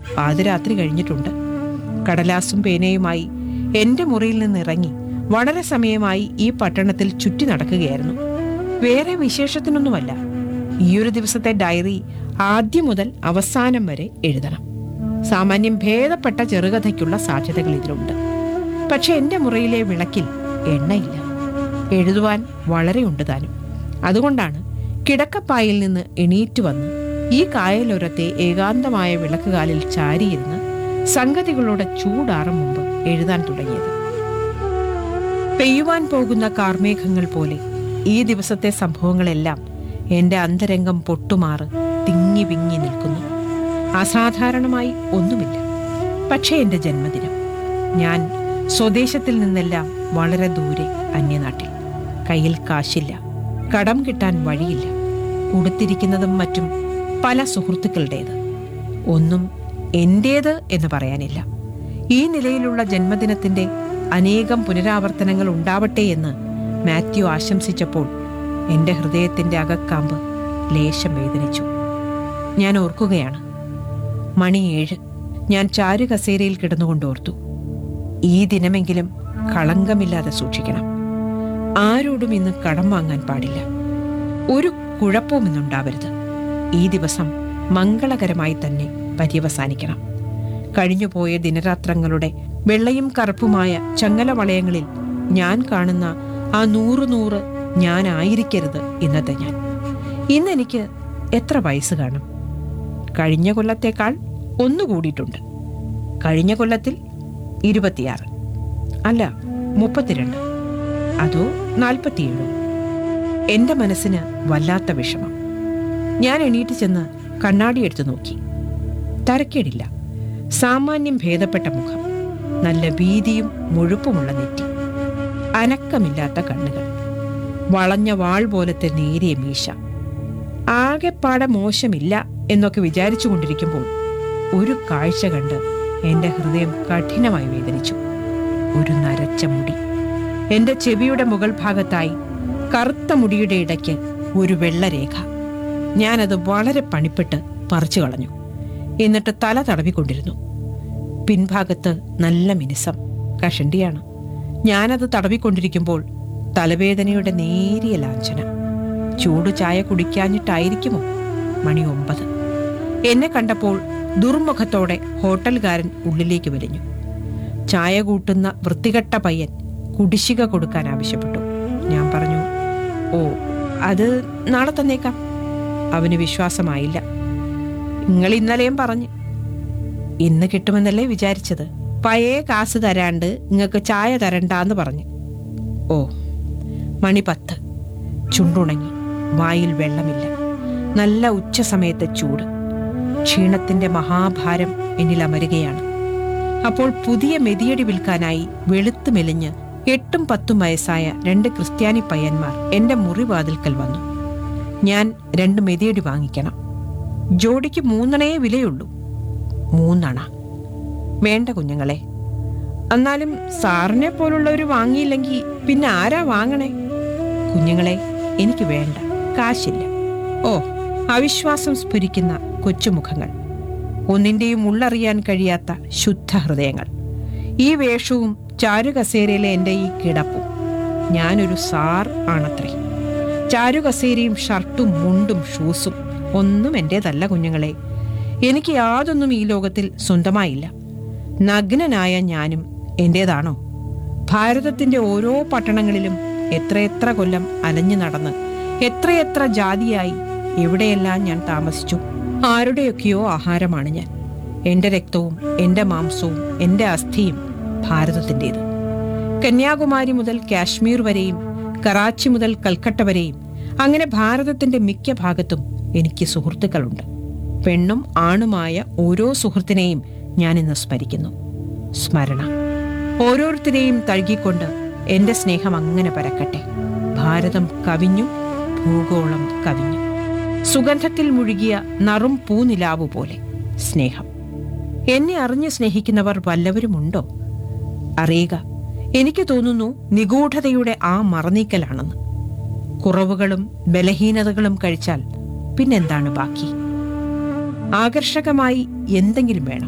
പാതിരാത്രി കഴിഞ്ഞിട്ടുണ്ട് കടലാസും പേനയുമായി എന്റെ മുറിയിൽ നിന്ന് ഇറങ്ങി വളരെ സമയമായി ഈ പട്ടണത്തിൽ ചുറ്റി നടക്കുകയായിരുന്നു വേറെ വിശേഷത്തിനൊന്നുമല്ല ഈയൊരു ദിവസത്തെ ഡയറി ആദ്യം മുതൽ അവസാനം വരെ എഴുതണം സാമാന്യം ഭേദപ്പെട്ട ചെറുകഥയ്ക്കുള്ള സാധ്യതകൾ ഇതിലുണ്ട് പക്ഷെ എന്റെ മുറിയിലെ വിളക്കിൽ എണ്ണയില്ല എഴുതുവാൻ വളരെയുണ്ട് താനും അതുകൊണ്ടാണ് കിടക്കപ്പായിൽ നിന്ന് എണീറ്റ് വന്ന് ഈ കായലോരത്തെ ഏകാന്തമായ വിളക്കുകാലിൽ ചാരിയിരുന്ന് സംഗതികളുടെ ചൂടാറും മുമ്പ് എഴുതാൻ തുടങ്ങിയത് പെയ്യുവാൻ പോകുന്ന കാർമേഘങ്ങൾ പോലെ ഈ ദിവസത്തെ സംഭവങ്ങളെല്ലാം എന്റെ അന്തരംഗം പൊട്ടുമാറ് തിങ്ങി വിങ്ങി നിൽക്കുന്നു അസാധാരണമായി ഒന്നുമില്ല പക്ഷേ എന്റെ ജന്മദിനം ഞാൻ സ്വദേശത്തിൽ നിന്നെല്ലാം വളരെ ദൂരെ അന്യനാട്ടിൽ കയ്യിൽ കാശില്ല കടം കിട്ടാൻ വഴിയില്ല ഉടുത്തിരിക്കുന്നതും മറ്റും പല സുഹൃത്തുക്കളുടേത് ഒന്നും എന്റേത് എന്ന് പറയാനില്ല ഈ നിലയിലുള്ള ജന്മദിനത്തിന്റെ അനേകം പുനരാവർത്തനങ്ങൾ ഉണ്ടാവട്ടെ എന്ന് മാത്യു ആശംസിച്ചപ്പോൾ എന്റെ ഹൃദയത്തിന്റെ അകക്കാമ്പ് ലേശം വേദനിച്ചു ഞാൻ ഓർക്കുകയാണ് മണി ഏഴ് ഞാൻ ചാരു കസേരയിൽ കിടന്നുകൊണ്ട് ഓർത്തു ഈ ദിനമെങ്കിലും കളങ്കമില്ലാതെ സൂക്ഷിക്കണം ആരോടും ഇന്ന് കടം വാങ്ങാൻ പാടില്ല ഒരു കുഴപ്പവും ഇന്നുണ്ടാവരുത് ഈ ദിവസം മംഗളകരമായി തന്നെ പര്യവസാനിക്കണം കഴിഞ്ഞുപോയ ദിനരാത്രങ്ങളുടെ വെള്ളയും കറുപ്പുമായ ചങ്ങല വളയങ്ങളിൽ ഞാൻ കാണുന്ന ആ നൂറ് നൂറ് ഞാനായിരിക്കരുത് ഇന്നത്തെ ഞാൻ ഇന്നെനിക്ക് എത്ര വയസ്സ് കാണും കഴിഞ്ഞ കൊല്ലത്തേക്കാൾ ഒന്ന് കൂടിയിട്ടുണ്ട് കഴിഞ്ഞ കൊല്ലത്തിൽ ഇരുപത്തിയാറ് അല്ല മുപ്പത്തിരണ്ട് അതോ നാൽപ്പത്തിയേഴോ എന്റെ മനസ്സിന് വല്ലാത്ത വിഷമം ഞാൻ എണീറ്റ് ചെന്ന് കണ്ണാടി എടുത്തു നോക്കി തരക്കേടില്ല സാമാന്യം ഭേദപ്പെട്ട മുഖം നല്ല വീതിയും മുഴുപ്പുമുള്ള നെറ്റി അനക്കമില്ലാത്ത കണ്ണുകൾ വളഞ്ഞ വാൾ പോലത്തെ നേരിയ മീശ ആകെപ്പാടെ മോശമില്ല എന്നൊക്കെ വിചാരിച്ചു കൊണ്ടിരിക്കുമ്പോൾ ഒരു കാഴ്ച കണ്ട് എന്റെ ഹൃദയം കഠിനമായി വേദനിച്ചു ഒരു നരച്ച മുടി എന്റെ ചെവിയുടെ മുകൾ ഭാഗത്തായി കറുത്ത മുടിയുടെ ഇടയ്ക്ക് ഒരു വെള്ളരേഖ ഞാനത് വളരെ പണിപ്പെട്ട് പറിച്ചു കളഞ്ഞു എന്നിട്ട് തല തടവിക്കൊണ്ടിരുന്നു പിൻഭാഗത്ത് നല്ല മിനുസം കഷണ്ടിയാണ് ഞാനത് തടവിക്കൊണ്ടിരിക്കുമ്പോൾ തലവേദനയുടെ നേരിയ ലാഞ്ചന ചൂട് ചായ കുടിക്കാഞ്ഞിട്ടായിരിക്കുമോ മണി ഒമ്പത് എന്നെ കണ്ടപ്പോൾ ദുർമുഖത്തോടെ ഹോട്ടൽകാരൻ ഉള്ളിലേക്ക് വലിഞ്ഞു ചായ കൂട്ടുന്ന വൃത്തികെട്ട പയ്യൻ കുടിശ്ശിക കൊടുക്കാൻ ആവശ്യപ്പെട്ടു ഞാൻ പറഞ്ഞു ഓ അത് നാളെ തന്നേക്കാം അവന് വിശ്വാസമായില്ല നിങ്ങൾ ഇന്നലെയും പറഞ്ഞു ഇന്ന് കിട്ടുമെന്നല്ലേ വിചാരിച്ചത് പഴയ കാശ് തരാണ്ട് നിങ്ങൾക്ക് ചായ തരണ്ടാന്ന് പറഞ്ഞു ഓ മണി പത്ത് ചുണ്ടുണങ്ങി വായിൽ വെള്ളമില്ല നല്ല ഉച്ച സമയത്തെ ചൂട് ക്ഷീണത്തിന്റെ മഹാഭാരം എന്നിൽ അമരുകയാണ് അപ്പോൾ പുതിയ മെതിയടി വിൽക്കാനായി വെളുത്തു മെലിഞ്ഞ് എട്ടും പത്തും വയസ്സായ രണ്ട് ക്രിസ്ത്യാനി പയ്യന്മാർ എന്റെ മുറിവാതിൽക്കൽ വന്നു ഞാൻ രണ്ട് മെതിയടി വാങ്ങിക്കണം ജോഡിക്ക് മൂന്നെണ്ണയേ വിലയുള്ളൂ മൂന്നണ വേണ്ട കുഞ്ഞുങ്ങളെ എന്നാലും സാറിനെ പോലുള്ളവർ വാങ്ങിയില്ലെങ്കിൽ പിന്നെ ആരാ വാങ്ങണേ കുഞ്ഞുങ്ങളെ എനിക്ക് വേണ്ട കാശില്ല ഓ അവിശ്വാസം സ്ഫുരിക്കുന്ന കൊച്ചുമുഖങ്ങൾ ഒന്നിന്റെയും ഉള്ളറിയാൻ കഴിയാത്ത ശുദ്ധ ഹൃദയങ്ങൾ ഈ വേഷവും ചാരുകസേരയിലെ എൻ്റെ ഈ കിടപ്പും ഞാനൊരു സാർ ആണത്രേ ചാരുകസേരയും ഷർട്ടും മുണ്ടും ഷൂസും ഒന്നും എൻ്റേതല്ല കുഞ്ഞുങ്ങളെ എനിക്ക് യാതൊന്നും ഈ ലോകത്തിൽ സ്വന്തമായില്ല നഗ്നനായ ഞാനും എൻ്റേതാണോ ഭാരതത്തിന്റെ ഓരോ പട്ടണങ്ങളിലും എത്രയെത്ര കൊല്ലം അലഞ്ഞു നടന്ന് എത്രയെത്ര ജാതിയായി എവിടെയെല്ലാം ഞാൻ താമസിച്ചു ആരുടെയൊക്കെയോ ആഹാരമാണ് ഞാൻ എന്റെ രക്തവും എന്റെ മാംസവും എന്റെ അസ്ഥിയും ഭാരതത്തിൻ്റെത് കന്യാകുമാരി മുതൽ കാശ്മീർ വരെയും കറാച്ചി മുതൽ കൽക്കട്ട വരെയും അങ്ങനെ ഭാരതത്തിന്റെ മിക്ക ഭാഗത്തും എനിക്ക് സുഹൃത്തുക്കളുണ്ട് പെണ്ണും ആണുമായ ഓരോ സുഹൃത്തിനെയും ഞാൻ ഇന്ന് സ്മരിക്കുന്നു സ്മരണ ഓരോരുത്തരെയും തഴുകിക്കൊണ്ട് എന്റെ സ്നേഹം അങ്ങനെ പരക്കട്ടെ ഭാരതം കവിഞ്ഞു ഭൂഗോളം കവിഞ്ഞു സുഗന്ധത്തിൽ മുഴുകിയ നറും പൂനിലാവു പോലെ സ്നേഹം എന്നെ അറിഞ്ഞ് സ്നേഹിക്കുന്നവർ വല്ലവരുമുണ്ടോ അറിയുക എനിക്ക് തോന്നുന്നു നിഗൂഢതയുടെ ആ മറനീക്കലാണെന്ന് കുറവുകളും ബലഹീനതകളും കഴിച്ചാൽ പിന്നെന്താണ് ബാക്കി ആകർഷകമായി എന്തെങ്കിലും വേണം